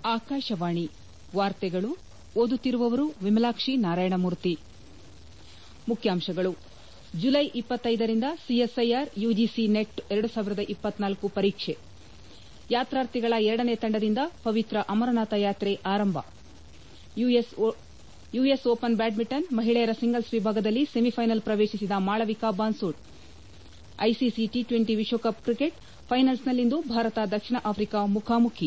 ಆಕಾಶವಾಣಿ ವಾರ್ತೆಗಳು ಓದುತ್ತಿರುವವರು ವಿಮಲಾಕ್ಷಿ ನಾರಾಯಣಮೂರ್ತಿ ಮುಖ್ಯಾಂಶಗಳು ಜುಲೈ ರಿಂದ ಸಿಎಸ್ಐಆರ್ ಯುಜಿಸಿ ನೆಟ್ ಪರೀಕ್ಷೆ ಯಾತ್ರಾರ್ಥಿಗಳ ಎರಡನೇ ತಂಡದಿಂದ ಪವಿತ್ರ ಅಮರನಾಥ ಯಾತ್ರೆ ಆರಂಭ ಯುಎಸ್ ಓಪನ್ ಬ್ಯಾಡ್ಮಿಂಟನ್ ಮಹಿಳೆಯರ ಸಿಂಗಲ್ಸ್ ವಿಭಾಗದಲ್ಲಿ ಸೆಮಿಫೈನಲ್ ಪ್ರವೇಶಿಸಿದ Malvika Bansod ICC T twenty ವಿಶ್ವಕಪ್ ಕ್ರಿಕೆಟ್ ಫೈನಲ್ಸ್ನಲ್ಲಿಂದು ಭಾರತ ದಕ್ಷಿಣ ಆಫ್ರಿಕಾ ಮುಖಾಮುಖಿ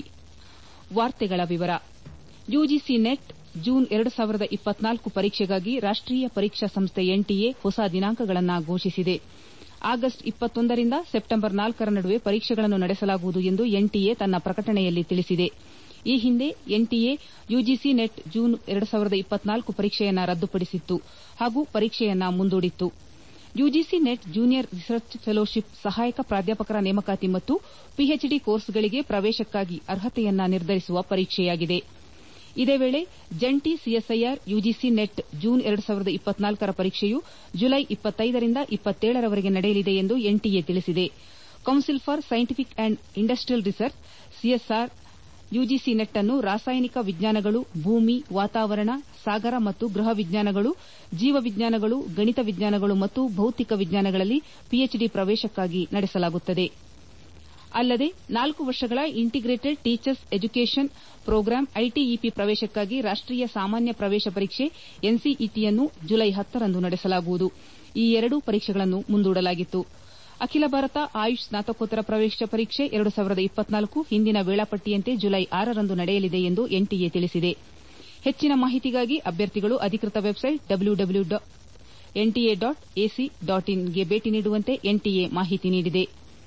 ಯುಜಿಸಿ ನೆಟ್ ಜೂನ್ ಪರೀಕ್ಷೆಗಾಗಿ ರಾಷ್ಟೀಯ ಪರೀಕ್ಷಾ ಸಂಸ್ಥೆ ಎನ್ಟಿಎ ಹೊಸ ದಿನಾಂಕಗಳನ್ನು ಘೋಷಿಸಿದೆ ಆಗಸ್ಟ್ ರಿಂದ ಸೆಪ್ಟೆಂಬರ್ ರ ನಡುವೆ ಪರೀಕ್ಷೆಗಳನ್ನು ನಡೆಸಲಾಗುವುದು ಎಂದು ಎನ್ಟಿಎ ತನ್ನ ಪ್ರಕಟಣೆಯಲ್ಲಿ ತಿಳಿಸಿದೆ ಈ ಹಿಂದೆ ಎನ್ಟಿಎ ಯುಜಿಸಿ ನೆಟ್ ಜೂನ್ ಪರೀಕ್ಷೆಯನ್ನು ರದ್ದುಪಡಿಸಿತ್ತು ಹಾಗೂ ಪರೀಕ್ಷೆಯನ್ನು ಮುಂದೂಡಿತ್ತು UGC NET junior research fellowship ಸಹಾಯಕ ಪ್ರಾಧ್ಯಾಪಕರ ನೇಮಕಾತಿ ಮತ್ತು ಪಿಎಚ್ಡಿ ಕೋರ್ಸ್ಗಳಿಗೆ ಪ್ರವೇಶಕ್ಕಾಗಿ ಅರ್ಹತೆಯನ್ನು ನಿರ್ಧರಿಸುವ ಪರೀಕ್ಷೆಯಾಗಿದೆ ಇದೇ ವೇಳೆ ಜಂಟಿ ಸಿಎಸ್ಐಆರ್ ಯುಜಿಸಿ ನೆಟ್ ಜೂನ್ ರ ಪರೀಕ್ಷೆಯು ಜುಲೈ ರಿಂದ ರವರೆಗೆ ನಡೆಯಲಿದೆ ಎಂದು ಎನ್ಟಿಎ ತಿಳಿಸಿದೆ council for scientific and industrial research CSR UGC NET ಅನ್ನು ರಾಸಾಯನಿಕ ವಿಜ್ಞಾನಗಳು ಭೂಮಿ ವಾತಾವರಣ ಸಾಗರ ಮತ್ತು ಗೃಹ ವಿಜ್ಞಾನಗಳು ಜೀವವಿಜ್ಞಾನಗಳು ಗಣಿತ ವಿಜ್ಞಾನಗಳು ಮತ್ತು ಭೌತಿಕ ವಿಜ್ಞಾನಗಳಲ್ಲಿ ಪಿಎಚ್ಡಿ ಪ್ರವೇಶಕ್ಕಾಗಿ ನಡೆಸಲಾಗುತ್ತದೆ ಅಲ್ಲದೆ ನಾಲ್ಕು ವರ್ಷಗಳ integrated teachers education programme ITEP ಪ್ರವೇಶಕ್ಕಾಗಿ ರಾಷ್ಟೀಯ ಸಾಮಾನ್ಯ ಪ್ರವೇಶ ಪರೀಕ್ಷೆ ಎನ್ಸಿಇಟಿಯನ್ನು ಜುಲೈ ರಂದು ನಡೆಸಲಾಗುವುದು ಈ ಎರಡೂ ಪರೀಕ್ಷೆಗಳನ್ನು ಮುಂದೂಡಲಾಗಿತ್ತು ಅಖಿಲ ಭಾರತ ಆಯುಷ್ ಸ್ನಾತಕೋತ್ತರ ಪ್ರವೇಶ ಪರೀಕ್ಷೆ ಹಿಂದಿನ ವೇಳಾಪಟ್ಟಿಯಂತೆ ಜುಲೈ ರಂದು ನಡೆಯಲಿದೆ ಎಂದು ಎನ್ಟಿಎ ತಿಳಿಸಿದೆ ಹೆಚ್ಚಿನ ಮಾಹಿತಿಗಾಗಿ ಅಭ್ಯರ್ಥಿಗಳು ಅಧಿಕೃತ website W W dot NTA dot AC dot in ಗೆ ಭೇಟಿ ನೀಡುವಂತೆ ಎನ್ಟಿಎ ಮಾಹಿತಿ ನೀಡಿದೆ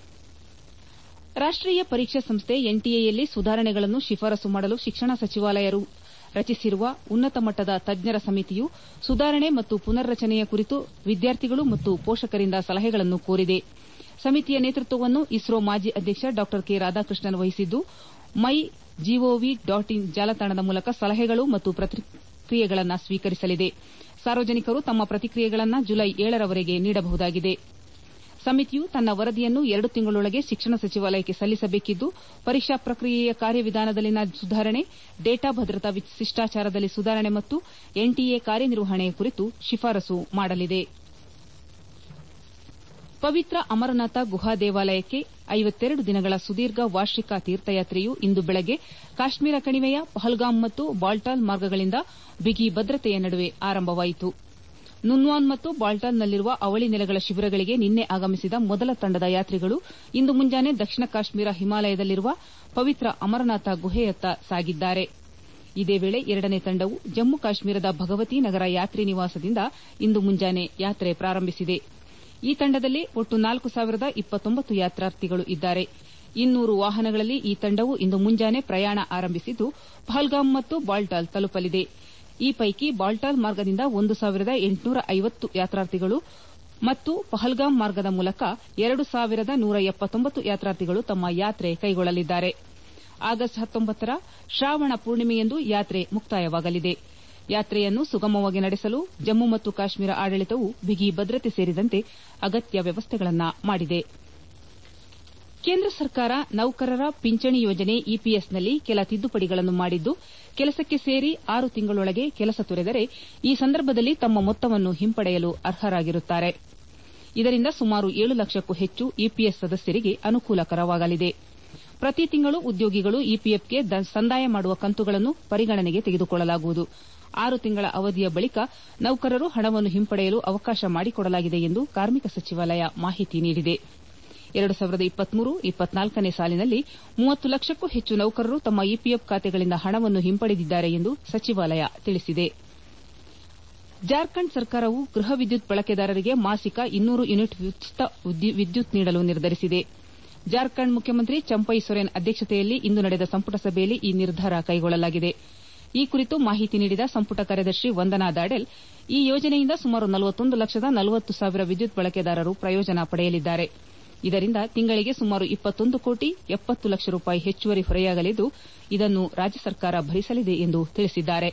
ರಾಷ್ಟೀಯ ಪರೀಕ್ಷಾ ಸಂಸ್ಥೆ ಎನ್ಟಿಎಯಲ್ಲಿ ಸುಧಾರಣೆಗಳನ್ನು ಶಿಫಾರಸು ಮಾಡಲು ಶಿಕ್ಷಣ ಸಚಿವಾಲಯ ರಚಿಸಿರುವ ಉನ್ನತ ಮಟ್ಟದ ತಜ್ಞರ ಸಮಿತಿಯು ಸುಧಾರಣೆ ಮತ್ತು ಪುನರ್ರಚನೆಯ ಕುರಿತು ವಿದ್ಯಾರ್ಥಿಗಳು ಮತ್ತು ಪೋಷಕರಿಂದ ಸಲಹೆಗಳನ್ನು ಕೋರಿದೆ ಸಮಿತಿಯ ನೇತೃತ್ವವನ್ನು ಇಸ್ರೋ ಮಾಜಿ ಅಧ್ಯಕ್ಷ ಡಾ ಕೆ ರಾಧಾಕೃಷ್ಣನ್ ವಹಿಸಿದ್ದು ಮೈ ಜಿಒವಿ ಡಾಟ್ ಇನ್ ಜಾಲತಾಣದ ಮೂಲಕ ಸಲಹೆಗಳು ಮತ್ತು ಪ್ರತಿಕ್ರಿಯೆಗಳನ್ನು ಸ್ವೀಕರಿಸಲಿದೆ ಸಾರ್ವಜನಿಕರು ತಮ್ಮ ಪ್ರತಿಕ್ರಿಯೆಗಳನ್ನು ಜುಲೈ ರವರೆಗೆ ನೀಡಬಹುದಾಗಿದೆ ಸಮಿತಿಯು ತನ್ನ ವರದಿಯನ್ನು ಎರಡು ತಿಂಗಳೊಳಗೆ ಶಿಕ್ಷಣ ಸಚಿವಾಲಯಕ್ಕೆ ಸಲ್ಲಿಸಬೇಕಿದ್ದು ಪರೀಕ್ಷಾ ಪ್ರಕ್ರಿಯೆಯ ಕಾರ್ಯವಿಧಾನದಲ್ಲಿನ ಸುಧಾರಣೆ ಡೇಟಾ ಭದ್ರತಾ ಶಿಷ್ಟಾಚಾರದಲ್ಲಿ ಸುಧಾರಣೆ ಮತ್ತು ಎನ್ಟಿಎ ಕಾರ್ಯನಿರ್ವಹಣೆ ಕುರಿತು ಶಿಫಾರಸು ಮಾಡಲಿದೆ ಪವಿತ್ರ ಅಮರನಾಥ ಗುಹಾ ದೇವಾಲಯಕ್ಕೆ ದಿನಗಳ ಸುದೀರ್ಘ ವಾರ್ಷಿಕ ತೀರ್ಥಯಾತ್ರೆಯು ಇಂದು ಬೆಳಗ್ಗೆ ಕಾಶ್ಮೀರ ಕಣಿವೆಯ ಪಹಲ್ಗಾಮ್ ಮತ್ತು ಬಾಲ್ಟಾಲ್ ಮಾರ್ಗಗಳಿಂದ ಬಿಗಿ ಭದ್ರತೆಯ ನಡುವೆ ಆರಂಭವಾಯಿತು ನುನ್ವಾನ್ ಮತ್ತು ಬಾಲ್ಟಾಲ್ನಲ್ಲಿರುವ ಅವಳಿ ನೆಲೆಗಳ ಶಿಬಿರಗಳಿಗೆ ನಿನ್ನೆ ಆಗಮಿಸಿದ ಮೊದಲ ತಂಡದ ಯಾತ್ರಿಗಳು ಇಂದು ಮುಂಜಾನೆ ದಕ್ಷಿಣ ಕಾಶ್ಮೀರ ಹಿಮಾಲಯದಲ್ಲಿರುವ ಪವಿತ್ರ ಅಮರನಾಥ ಗುಹೆಯತ್ತ ಸಾಗಿದ್ದಾರೆ ಇದೇ ವೇಳೆ ಎರಡನೇ ತಂಡವು ಜಮ್ಮು ಕಾಶ್ಮೀರದ ಭಗವತಿ ನಗರ ಯಾತ್ರಿ ನಿವಾಸದಿಂದ ಇಂದು ಮುಂಜಾನೆ ಯಾತ್ರೆ ಪ್ರಾರಂಭಿಸಿದೆ ಈ ತಂಡದಲ್ಲಿ ಒಟ್ಟು ನಾಲ್ಕು ಸಾವಿರದ ಇಪ್ಪತ್ತೊಂಬತ್ತು ಯಾತ್ರಾರ್ಥಿಗಳು ಇದ್ದಾರೆ ಇನ್ನೂರು ವಾಹನಗಳಲ್ಲಿ ಈ ತಂಡವು ಇಂದು ಮುಂಜಾನೆ ಪ್ರಯಾಣ ಆರಂಭಿಸಿದ್ದು ಪಹಲ್ಗಾಮ್ ಮತ್ತು ಬಾಲ್ಟಾಲ್ ತಲುಪಲಿದೆ ಈ ಪೈಕಿ ಬಾಲ್ಟಾಲ್ ಮಾರ್ಗದಿಂದ ಒಂದು ಸಾವಿರದ ಎಂಟುನೂರ ಐವತ್ತು ಯಾತ್ರಾರ್ಥಿಗಳು ಮತ್ತು ಪಹಲ್ಗಾಮ್ ಮಾರ್ಗದ ಮೂಲಕ ಎರಡು ಸಾವಿರದ ನೂರ ಎಪ್ಪತ್ತೊಂಬತ್ತು ಯಾತ್ರಾರ್ಥಿಗಳು ತಮ್ಮ ಯಾತ್ರೆ ಕೈಗೊಳ್ಳಲಿದ್ದಾರೆ ಆಗಸ್ಟ್ ರ ಶ್ರಾವಣ ಪೂರ್ಣಿಮೆಯಂದು ಯಾತ್ರೆ ಮುಕ್ತಾಯವಾಗಲಿದೆ ಯಾತ್ರೆಯನ್ನು ಸುಗಮವಾಗಿ ನಡೆಸಲು ಜಮ್ಮು ಮತ್ತು ಕಾಶ್ಮೀರ ಆಡಳಿತವು ಬಿಗಿ ಭದ್ರತೆ ಸೇರಿದಂತೆ ಅಗತ್ಯ ವ್ಯವಸ್ಥೆಗಳನ್ನು ಮಾಡಿದೆ ಕೇಂದ್ರ ಸರ್ಕಾರ ನೌಕರರ ಪಿಂಚಣಿ ಯೋಜನೆ ಇಪಿಎಸ್ನಲ್ಲಿ ಕೆಲ ತಿದ್ದುಪಡಿಗಳನ್ನು ಮಾಡಿದ್ದು ಕೆಲಸಕ್ಕೆ ಸೇರಿ ಆರು ತಿಂಗಳೊಳಗೆ ಕೆಲಸ ತೊರೆದರೆ ಈ ಸಂದರ್ಭದಲ್ಲಿ ತಮ್ಮ ಮೊತ್ತವನ್ನು ಹಿಂಪಡೆಯಲು ಅರ್ಹರಾಗಿರುತ್ತಾರೆ ಇದರಿಂದ ಸುಮಾರು ಏಳು ಲಕ್ಷಕ್ಕೂ ಹೆಚ್ಚು ಇಪಿಎಸ್ ಸದಸ್ಯರಿಗೆ ಅನುಕೂಲಕರವಾಗಲಿದೆ ಪ್ರತಿ ತಿಂಗಳು ಉದ್ಯೋಗಿಗಳು ಇಪಿಎಫ್ಗೆ ಸಂದಾಯ ಮಾಡುವ ಕಂತುಗಳನ್ನು ಪರಿಗಣನೆಗೆ ತೆಗೆದುಕೊಳ್ಳಲಾಗುವುದು ಆರು ತಿಂಗಳ ಅವಧಿಯ ಬಳಿಕ ನೌಕರರು ಹಣವನ್ನು ಹಿಂಪಡೆಯಲು ಅವಕಾಶ ಮಾಡಿಕೊಡಲಾಗಿದೆ ಎಂದು ಕಾರ್ಮಿಕ ಸಚಿವಾಲಯ ಮಾಹಿತಿ ನೀಡಿದೆ ನೇ ಸಾಲಿನಲ್ಲಿ ಮೂವತ್ತು ಲಕ್ಷಕ್ಕೂ ಹೆಚ್ಚು ನೌಕರರು ತಮ್ಮ ಇಪಿಎಫ್ ಖಾತೆಗಳಿಂದ ಹಣವನ್ನು ಹಿಂಪಡೆದಿದ್ದಾರೆ ಎಂದು ಸಚಿವಾಲಯ ತಿಳಿಸಿದೆ ಜಾರ್ಖಂಡ್ ಸರ್ಕಾರವು ಗೃಹ ವಿದ್ಯುತ್ ಬಳಕೆದಾರರಿಗೆ ಮಾಸಿಕ ಇನ್ನೂರು ಯೂನಿಟ್ ಉಚಿತ ವಿದ್ಯುತ್ ನೀಡಲು ನಿರ್ಧರಿಸಿದೆ ಜಾರ್ಖಂಡ್ ಮುಖ್ಯಮಂತ್ರಿ ಚಂಪೈ ಸೊರೆನ್ ಅಧ್ಯಕ್ಷತೆಯಲ್ಲಿ ಇಂದು ನಡೆದ ಸಂಪುಟ ಸಭೆಯಲ್ಲಿ ಈ ನಿರ್ಧಾರ ಕೈಗೊಳ್ಳಲಾಗಿದೆ ಈ ಕುರಿತು ಮಾಹಿತಿ ನೀಡಿದ ಸಂಪುಟ ಕಾರ್ಯದರ್ಶಿ ವಂದನಾ ದಾಡೆಲ್ ಈ ಯೋಜನೆಯಿಂದ ಸುಮಾರು ನಲವತ್ತೊಂದು ಲಕ್ಷದ ನಲವತ್ತು ಸಾವಿರ ವಿದ್ಯುತ್ ಬಳಕೆದಾರರು ಪ್ರಯೋಜನ ಪಡೆಯಲಿದ್ದಾರೆ ಇದರಿಂದ ತಿಂಗಳಿಗೆ ಸುಮಾರು ಇಪ್ಪತ್ತೊಂದು ಕೋಟಿ ಎಪ್ಪತ್ತು ಲಕ್ಷ ರೂಪಾಯಿ ಹೆಚ್ಚುವರಿ ಹೊರೆಯಾಗಲಿದ್ದು ಇದನ್ನು ರಾಜ್ಯ ಸರ್ಕಾರ ಭರಿಸಲಿದೆ ಎಂದು ತಿಳಿಸಿದ್ದಾರೆ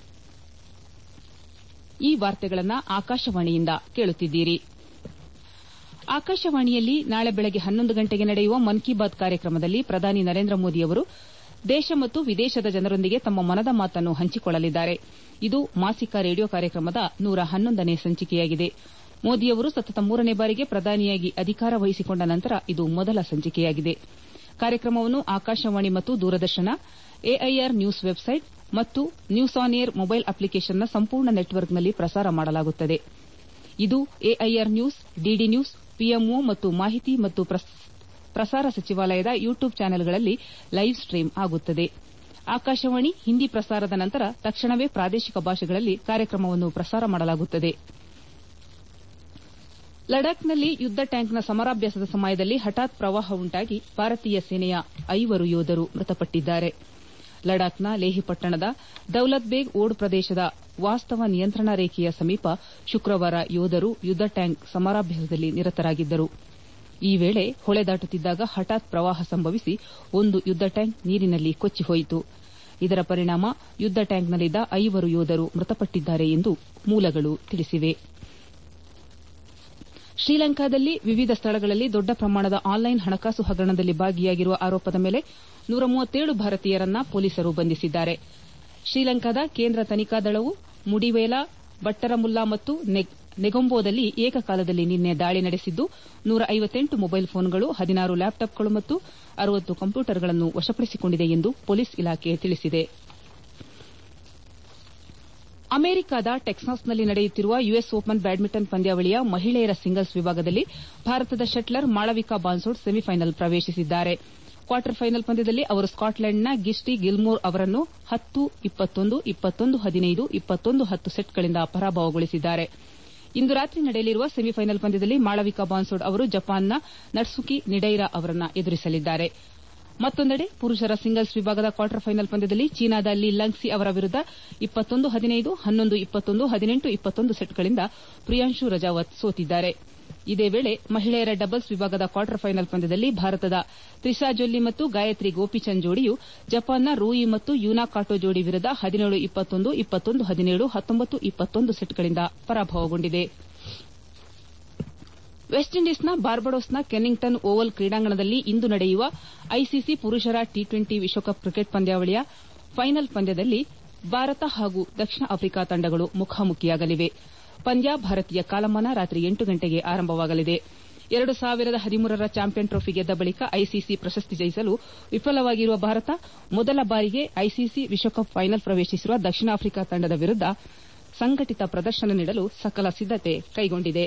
ಈ ವಾರ್ತೆಗಳನ್ನು ಆಕಾಶವಾಣಿಯಿಂದ ಕೇಳುತ್ತಿದ್ದೀರಿ ಆಕಾಶವಾಣಿಯಲ್ಲಿ ನಾಳೆ ಬೆಳಗ್ಗೆ ಹನ್ನೊಂದು ಗಂಟೆಗೆ ನಡೆಯುವ ಮನ್ ಕಿ ಬಾತ್ ಕಾರ್ಯಕ್ರಮದಲ್ಲಿ ಪ್ರಧಾನಿ ನರೇಂದ್ರ ಮೋದಿ ಅವರು ದೇಶ ಮತ್ತು ವಿದೇಶದ ಜನರೊಂದಿಗೆ ತಮ್ಮ ಮನದ ಮಾತನ್ನು ಹಂಚಿಕೊಳ್ಳಲಿದ್ದಾರೆ ಇದು ಮಾಸಿಕ ರೇಡಿಯೋ ಕಾರ್ಯಕ್ರಮದ ನೂರ ಹನ್ನೊಂದನೇ ಸಂಚಿಕೆಯಾಗಿದೆ ಮೋದಿಯವರು ಸತತ ಮೂರನೇ ಬಾರಿಗೆ ಪ್ರಧಾನಿಯಾಗಿ ಅಧಿಕಾರ ವಹಿಸಿಕೊಂಡ ನಂತರ ಇದು ಮೊದಲ ಸಂಚಿಕೆಯಾಗಿದೆ ಕಾರ್ಯಕ್ರಮವನ್ನು ಆಕಾಶವಾಣಿ ಮತ್ತು ದೂರದರ್ಶನ ಎಐಆರ್ ನ್ಯೂಸ್ ವೆಬ್ಸೈಟ್ ಮತ್ತು ನ್ಯೂಸ್ ಆನ್ ಏರ್ ಮೊಬೈಲ್ ಅಪ್ಲಿಕೇಷನ್ನ ಸಂಪೂರ್ಣ ನೆಟ್ವರ್ಕ್ನಲ್ಲಿ ಪ್ರಸಾರ ಮಾಡಲಾಗುತ್ತದೆ ಇದು AIR news DD news PMO ಮತ್ತು ಮಾಹಿತಿ ಮತ್ತು ಪ್ರಸಾರ ಸಚಿವಾಲಯದ ಯೂಟ್ಯೂಬ್ ಚಾನೆಲ್ಗಳಲ್ಲಿ ಲೈವ್ ಸ್ಟ್ರೀಮ್ ಆಗುತ್ತದೆ ಆಕಾಶವಾಣಿ ಹಿಂದಿ ಪ್ರಸಾರದ ನಂತರ ತಕ್ಷಣವೇ ಪ್ರಾದೇಶಿಕ ಭಾಷೆಗಳಲ್ಲಿ ಕಾರ್ಯಕ್ರಮವನ್ನು ಪ್ರಸಾರ ಮಾಡಲಾಗುತ್ತದೆ ಲಡಾಖ್ನಲ್ಲಿ ಯುದ್ದ ಟ್ಯಾಂಕ್ನ ಸಮರಾಭ್ಯಾಸದ ಸಮಯದಲ್ಲಿ ಹಠಾತ್ ಪ್ರವಾಹ ಉಂಟಾಗಿ ಭಾರತೀಯ ಸೇನೆಯ ಐವರು ಯೋಧರು ಮೃತಪಟ್ಟಿದ್ದಾರೆ ಲಡಾಖ್ನ ಲೇಹಿ ಪಟ್ಟಣದ ದೌಲತ್ ಬೇಗ್ ಓಡ್ ಪ್ರದೇಶದ ವಾಸ್ತವ ನಿಯಂತ್ರಣ ರೇಖೆಯ ಸಮೀಪ ಶುಕ್ರವಾರ ಯೋಧರು ಯುದ್ದ ಟ್ಯಾಂಕ್ ಸಮರಾಭ್ಯಾಸದಲ್ಲಿ ನಿರತರಾಗಿದ್ದರು ಈ ವೇಳೆ ಹೊಳೆ ದಾಟುತ್ತಿದ್ದಾಗ ಹಠಾತ್ ಪ್ರವಾಹ ಸಂಭವಿಸಿ ಒಂದು ಯುದ್ದ ಟ್ಯಾಂಕ್ ನೀರಿನಲ್ಲಿ ಕೊಚ್ಚಿ ಹೋಯಿತು ಇದರ ಪರಿಣಾಮ ಯುದ್ದ ಟ್ಯಾಂಕ್ನಲ್ಲಿದ್ದ ಐವರು ಯೋಧರು ಮೃತಪಟ್ಟಿದ್ದಾರೆ ಎಂದು ಮೂಲಗಳು ತಿಳಿಸಿವೆ ಶ್ರೀಲಂಕಾದಲ್ಲಿ ವಿವಿಧ ಸ್ಥಳಗಳಲ್ಲಿ ದೊಡ್ಡ ಪ್ರಮಾಣದ ಆನ್ಲೈನ್ ಹಣಕಾಸು ಹಗರಣದಲ್ಲಿ ಭಾಗಿಯಾಗಿರುವ ಆರೋಪದ ಮೇಲೆ ನೂರ ಮೂವತ್ತೇಳು ಭಾರತೀಯರನ್ನ ಪೊಲೀಸರು ಬಂಧಿಸಿದ್ದಾರೆ ಶ್ರೀಲಂಕಾದ ಕೇಂದ್ರ ತನಿಖಾ ದಳವು ಮುಡಿವೇಲಾ ಬಟ್ಟರಮುಲ್ಲಾ ಮತ್ತು ನೆಗೊಂಬೋದಲ್ಲಿ ಏಕಕಾಲದಲ್ಲಿ ನಿನ್ನೆ ದಾಳಿ ನಡೆಸಿದ್ದು ನೂರ ಐವತ್ತೆಂಟು ಮೊಬೈಲ್ ಫೋನ್ಗಳು ಹದಿನಾರು ಲ್ಯಾಪ್ಟಾಪ್ಗಳು ಮತ್ತು ಅರವತ್ತು ಕಂಪ್ಯೂಟರ್ಗಳನ್ನು ವಶಪಡಿಸಿಕೊಂಡಿದೆ ಎಂದು ಪೊಲೀಸ್ ಇಲಾಖೆ ತಿಳಿಸಿದೆ ಅಮೆರಿಕದ ಟೆಕ್ಸಾಸ್ನಲ್ಲಿ ನಡೆಯುತ್ತಿರುವ ಯುಎಸ್ ಓಪನ್ ಬ್ಯಾಡ್ಮಿಂಟನ್ ಪಂದ್ಯಾವಳಿಯ ಮಹಿಳೆಯರ ಸಿಂಗಲ್ಸ್ ವಿಭಾಗದಲ್ಲಿ ಭಾರತದ ಶಟ್ಲರ್ ಮಾಳವಿಕಾ ಬಾನ್ಸೋಡ್ ಸೆಮಿಫೈನಲ್ ಪ್ರವೇಶಿಸಿದ್ದಾರೆ ಕ್ವಾರ್ಟರ್ ಫೈನಲ್ ಪಂದ್ಯದಲ್ಲಿ ಅವರು ಸ್ಕಾಟ್ಲೆಂಡ್ನ ಗಿಸ್ಟಿ ಗಿಲ್ಮೋರ್ ಅವರನ್ನು ಹತ್ತು ಇಪ್ಪತ್ತೊಂದು ಇಪ್ಪತ್ತೊಂದು ಹದಿನೈದು ಇಪ್ಪತ್ತೊಂದು ಹತ್ತು ಸೆಟ್ಗಳಿಂದ ಪರಾಭವಗೊಳಿಸಿದ್ದಾರೆ ಇಂದು ರಾತ್ರಿ ನಡೆಯಲಿರುವ ಸೆಮಿಫೈನಲ್ ಪಂದ್ಯದಲ್ಲಿ ಮಾಳವಿಕಾ ಬಾನ್ಸೋಡ್ ಅವರು ಜಪಾನ್ನ ನಟ್ಸುಕಿ ನಿಡೈರಾ ಅವರನ್ನು ಎದುರಿಸಲಿದ್ದಾರೆ ಮತ್ತೊಂದೆಡೆ ಪುರುಷರ ಸಿಂಗಲ್ಸ್ ವಿಭಾಗದ ಕ್ವಾರ್ಟರ್ ಫೈನಲ್ ಪಂದ್ಯದಲ್ಲಿ ಚೀನಾದ ಲಿ ಲಂಗ್ಸಿ ಅವರ ವಿರುದ್ದ ಇಪ್ಪತ್ತೊಂದು ಹದಿನೈದು ಹನ್ನೊಂದು ಇಪ್ಪತ್ತೊಂದು ಹದಿನೆಂಟು ಇಪ್ಪತ್ತೊಂದು ಸೆಟ್ಗಳಿಂದ ಪ್ರಿಯಾಂಶು ರಜಾವತ್ ಸೋತಿದ್ದಾರೆ ಇದೇ ವೇಳೆ ಮಹಿಳೆಯರ ಡಬಲ್ಸ್ ವಿಭಾಗದ ಕ್ವಾರ್ಟರ್ ಫೈನಲ್ ಪಂದ್ಯದಲ್ಲಿ ಭಾರತದ ತ್ರಿಷಾ ಜೊಲ್ಲಿ ಮತ್ತು ಗಾಯತ್ರಿ ಗೋಪಿಚಂದ್ ಜೋಡಿಯು ಜಪಾನ್ನ ರೂಯಿ ಮತ್ತು ಯೂನಾ ಕಾಟೋ ಜೋಡಿ ವಿರುದ್ದ ಹದಿನೇಳು ಇಪ್ಪತ್ತೊಂದು ಇಪ್ಪತ್ತೊಂದು ಹದಿನೇಳು ಹತ್ತೊಂಬತ್ತು ಇಪ್ಪತ್ತೊಂದು ಸೆಟ್ಗಳಿಂದ ಪರಾಭವಗೊಂಡಿದೆ ವೆಸ್ಟ್ ಇಂಡೀಸ್ನ ಬಾರ್ಬಡೋಸ್ನ ಕೆನ್ನಿಂಗ್ಟನ್ ಓವಲ್ ಕ್ರೀಡಾಂಗಣದಲ್ಲಿ ಇಂದು ನಡೆಯುವ ಐಸಿಸಿ ಪುರುಷರ ಟಿ ಟ್ವೆಂಟಿ ವಿಶ್ವಕಪ್ ಕ್ರಿಕೆಟ್ ಪಂದ್ಯಾವಳಿಯ ಫೈನಲ್ ಪಂದ್ಯದಲ್ಲಿ ಭಾರತ ಹಾಗೂ ದಕ್ಷಿಣ ಆಫ್ರಿಕಾ ತಂಡಗಳು ಮುಖಾಮುಖಿಯಾಗಲಿವೆ ಪಂದ್ಯ ಭಾರತೀಯ ಕಾಲಮಾನ ರಾತ್ರಿ ಎಂಟು ಗಂಟೆಗೆ ಆರಂಭವಾಗಲಿದೆ ಎರಡು ಸಾವಿರದ ಹದಿಮೂರರ ಚಾಂಪಿಯನ್ ಟ್ರೋಫಿ ಗೆದ್ದ ಬಳಿಕ ಐಸಿಸಿ ಪ್ರಶಸ್ತಿ ಜಯಿಸಲು ವಿಫಲವಾಗಿರುವ ಭಾರತ ಮೊದಲ ಬಾರಿಗೆ ಐಸಿಸಿ ವಿಶ್ವಕಪ್ ಫೈನಲ್ ಪ್ರವೇಶಿಸಿರುವ ದಕ್ಷಿಣ ಆಫ್ರಿಕಾ ತಂಡದ ವಿರುದ್ದ ಸಂಘಟಿತ ಪ್ರದರ್ಶನ ನೀಡಲು ಸಕಲ ಸಿದ್ದತೆ ಕೈಗೊಂಡಿದೆ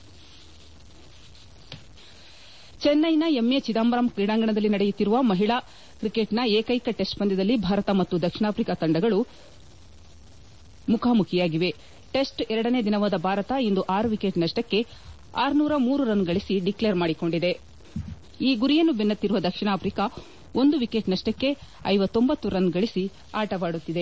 ಚೆನ್ನೈನ ಎಂಎ ಚಿದಂಬರಂ ಕ್ರೀಡಾಂಗಣದಲ್ಲಿ ನಡೆಯುತ್ತಿರುವ ಮಹಿಳಾ ಕ್ರಿಕೆಟ್ನ ಏಕೈಕ ಟೆಸ್ಟ್ ಪಂದ್ಯದಲ್ಲಿ ಭಾರತ ಮತ್ತು ದಕ್ಷಿಣ ಆಫ್ರಿಕಾ ತಂಡಗಳು ಮುಖಾಮುಖಿಯಾಗಿವೆ ಟೆಸ್ಟ್ ಎರಡನೇ ದಿನವಾದ ಭಾರತ ಇಂದು ಆರು ವಿಕೆಟ್ ನಷ್ಟಕ್ಕೆ ಆರುನೂರ ಮೂರು ರನ್ ಗಳಿಸಿ ಡಿಕ್ಲೇರ್ ಮಾಡಿಕೊಂಡಿದೆ ಈ ಗುರಿಯನ್ನು ಬೆನ್ನತ್ತಿರುವ ದಕ್ಷಿಣ ಆಫ್ರಿಕಾ ಒಂದು ವಿಕೆಟ್ ನಷ್ಟಕ್ಕೆ ಐವತ್ತೊಂಬತ್ತು ರನ್ ಗಳಿಸಿ ಆಟವಾಡುತ್ತಿದೆ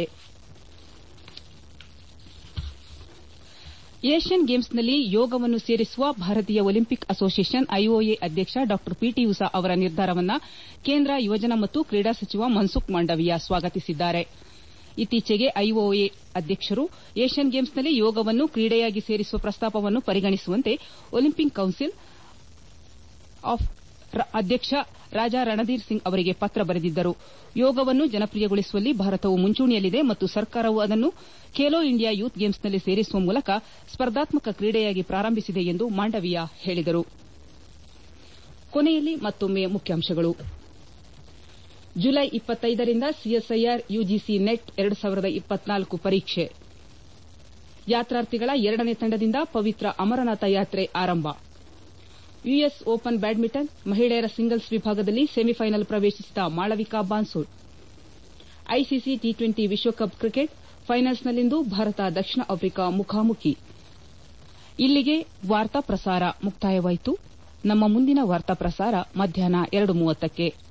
ಏಷ್ಯನ್ ಗೇಮ್ಸ್ನಲ್ಲಿ ಯೋಗವನ್ನು ಸೇರಿಸುವ ಭಾರತೀಯ ಒಲಿಂಪಿಕ್ ಅಸೋಸಿಯೇಷನ್ ಐಒಎ ಅಧ್ಯಕ್ಷ ಡಾ ಪಿಟಿ ಉಷಾ ಅವರ ನಿರ್ಧಾರವನ್ನು ಕೇಂದ್ರ ಯುವಜನ ಮತ್ತು ಕ್ರೀಡಾ ಸಚಿವ ಮನ್ಸುಖ್ ಮಾಂಡವೀಯ ಸ್ವಾಗತಿಸಿದ್ದಾರೆ ಇತ್ತೀಚೆಗೆ ಐಒಎ ಅಧ್ಯಕ್ಷರು ಏಷ್ಯನ್ ಗೇಮ್ಸ್ನಲ್ಲಿ ಯೋಗವನ್ನು ಕ್ರೀಡೆಯಾಗಿ ಸೇರಿಸುವ ಪ್ರಸ್ತಾಪವನ್ನು ಪರಿಗಣಿಸುವಂತೆ ಒಲಿಂಪಿಕ್ ಕೌನ್ಸಿಲ್ ಆಫ್ ಅಧ್ಯಕ್ಷ ರಾಜಾ ರಣಧೀರ್ ಸಿಂಗ್ ಅವರಿಗೆ ಪತ್ರ ಬರೆದಿದ್ದರು ಯೋಗವನ್ನು ಜನಪ್ರಿಯಗೊಳಿಸುವಲ್ಲಿ ಭಾರತವು ಮುಂಚೂಣಿಯಲ್ಲಿದೆ ಮತ್ತು ಸರ್ಕಾರವು ಅದನ್ನು ಖೇಲೋ ಇಂಡಿಯಾ ಯೂತ್ ಗೇಮ್ಸ್ನಲ್ಲಿ ಸೇರಿಸುವ ಮೂಲಕ ಸ್ಪರ್ಧಾತ್ಮಕ ಕ್ರೀಡೆಯಾಗಿ ಪ್ರಾರಂಭಿಸಿದೆ ಎಂದು ಮಾಂಡವೀಯ ಹೇಳಿದರು ಕೊನೆಯಲ್ಲಿ ಮತ್ತೊಮ್ಮೆ ಮುಖ್ಯಾಂಶಗಳು ಜುಲೈ ಇಪ್ಪತ್ತೈದರಿಂದ ಸಿಎಸ್ಐಆರ್ ಯುಜಿಸಿ ನೆಟ್ ಎರಡು ಸಾವಿರದ ಇಪ್ಪತ್ನಾಲ್ಕು ಪರೀಕ್ಷೆ ಯಾತ್ರಾರ್ಥಿಗಳ ಎರಡನೇ ತಂಡದಿಂದ ಪವಿತ್ರ ಅಮರನಾಥ ಯಾತ್ರೆ ಆರಂಭ ಯುಎಸ್ ಓಪನ್ ಬ್ಯಾಡ್ಮಿಂಟನ್ ಮಹಿಳೆಯರ ಸಿಂಗಲ್ಸ್ ವಿಭಾಗದಲ್ಲಿ ಸೆಮಿಫೈನಲ್ ಪ್ರವೇಶಿಸಿದ Malvika Bansod ICC T twenty ವಿಶ್ವಕಪ್ ಕ್ರಿಕೆಟ್ ಫೈನಲ್ಸ್ನಲ್ಲಿಂದು ಭಾರತ ದಕ್ಷಿಣ ಆಫ್ರಿಕಾ ಮುಖಾಮುಖಿ ಇಲ್ಲಿಗೆ ವಾರ್ತಾ ಪ್ರಸಾರ ಮುಕ್ತಾಯವಾಯಿತು ನಮ್ಮ ಮುಂದಿನ ವಾರ್ತಾ ಪ್ರಸಾರ ಮಧ್ಯಾಹ್ನ ಎರಡು ಮೂವತ್ತಕ್ಕೆ